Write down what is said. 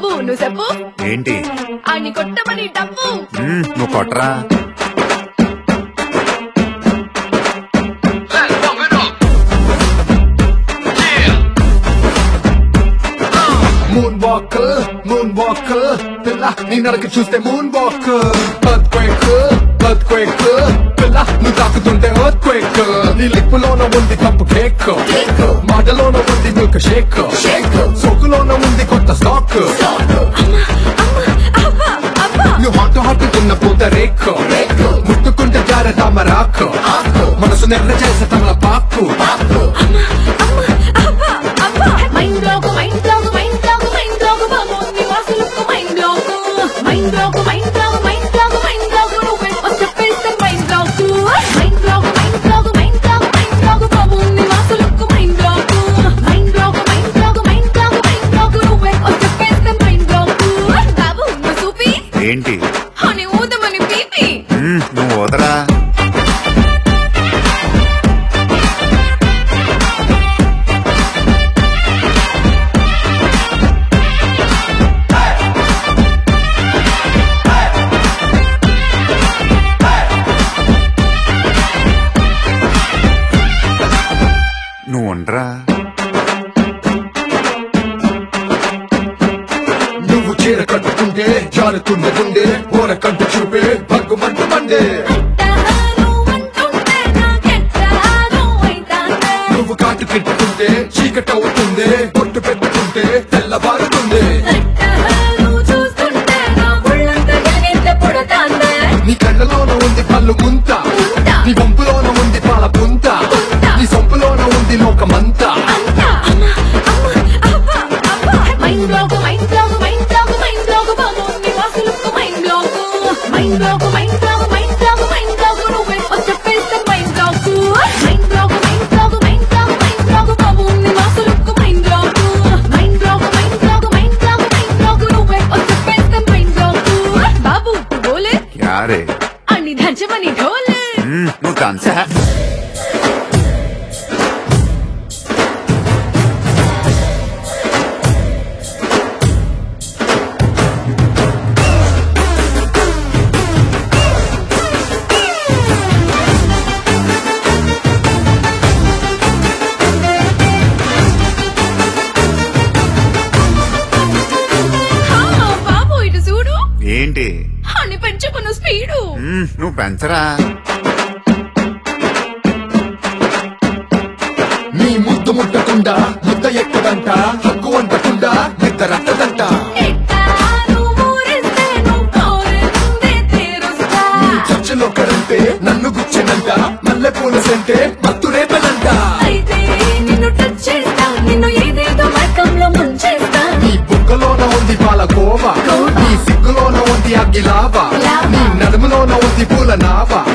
బాబు నువ్వు చెప్పు ఏంటి ఆడిని కొట్టమని డబ్బు మ్మ్, నువ్వు కొట్టరా మూన్ వాక్ మూన్ వాక్ పిల్ల నీ నడక చూస్తే moon walk earthquake earthquake పిల్ల నువ్వు తాకుతుంటే ఎర్త్ క్వేక్ నీ లిప్పులోన ఉంది కప్పు కేక్ మాటలోన ఉంది మిల్క్ షేక్ సోకులోన ఉంది కొత్త స్టాక్ అబ్బా అబ్బా నువ్వు హాట్ హాట్ తిన్న పూత రేక్ ముట్టుకుంటే జార తామరాకు మనసు నెర్ర చేసే తమల పాకు అబ్బా అబ్బా mind block mind block mind block mind block బాబు నీ వాసులకు mind block mind block mind block mind block mind block నువ్వే చెప్పేస్తే mind block mind block mind block mind block mind block బాబు నీ వాసులకు mind block mind block mind block mind block mind block నువ్వే చెప్పేస్తే మైండ్ బ్లాక్ బాబు నువ్వు చూపి ఏంటి అని ఊదమని పీపీ మ్మ్, నువ్వు వదరా నువ్వు ఉండరా నువ్వు చీర కట్టుకుంటే జారుతున్న గుండె ఓర కంట చూపే భగ్గు మంట మండే తాను అంటుంటే నాకెట్టాను అయితానే నువ్వు కాటు పెట్టుకుంటే చీకటి అవుతుంది బొట్టు పెట్టుకుంటే తెల్లబారుతుంది అట్టాలు చూస్తుంటే నా ఒళ్ళంతా గలిగెత్త పుడతాందే. నీ కళ్ళలోన ఉంది పళ్ళు ముంత ముంత. నీ వంపులోన ఉంది పాల పుంత పుంత. నీ సొంపులోన ఉంది లోకమంతా అంతా అమ్మ, అమ్మ, అబ్బా, అబ్బా. Mind block, mind block, mind block, mind block బాబు, నీ వాసులకు mind block. Mind block, mind block, mind block, mind block, నువ్వే చెప్పేస్తే mind block. Mind block, mind block, mind block, mind block బాబు, నీ వాసులకు mind block. Mind block, mind block, mind block, mind block, నువ్వే చెప్పేస్తే మైండ్ బ్లాక్. బాబు బోలే యారే అని దంచమని ఢోలే మ్మ్, నువ్వు తంచా హా, బాబు ఇటు చూడు ఏంటి అని పెంచుకున్న స్పీడు మ్మ్, నువ్వు పెంచరా నీ ముద్దు ముట్టకుండా ముద్ద ఎక్కదంట హక్కు అంటకుండా నిద్ర రట్టదంట ఎట్టాను ఊరిస్తే నువ్వు కోరిందే తీరుస్తా. నీ చర్చలో కరంటే నన్ను గుచ్చినంట మల్లె పూల సెంటే మత్తు రేపలంట అయితే నిన్ను టచ్ చేస్తా, నిన్ను ఏదేదో మైకంలో ముంచేస్తా. నీ బుగ్గలోన ఉంది పాల కోవ కోవ. నీ సిగ్గులోన ఉంది అగ్గి లావ లావ. నీ నడుములోన ఉంది పూల నావ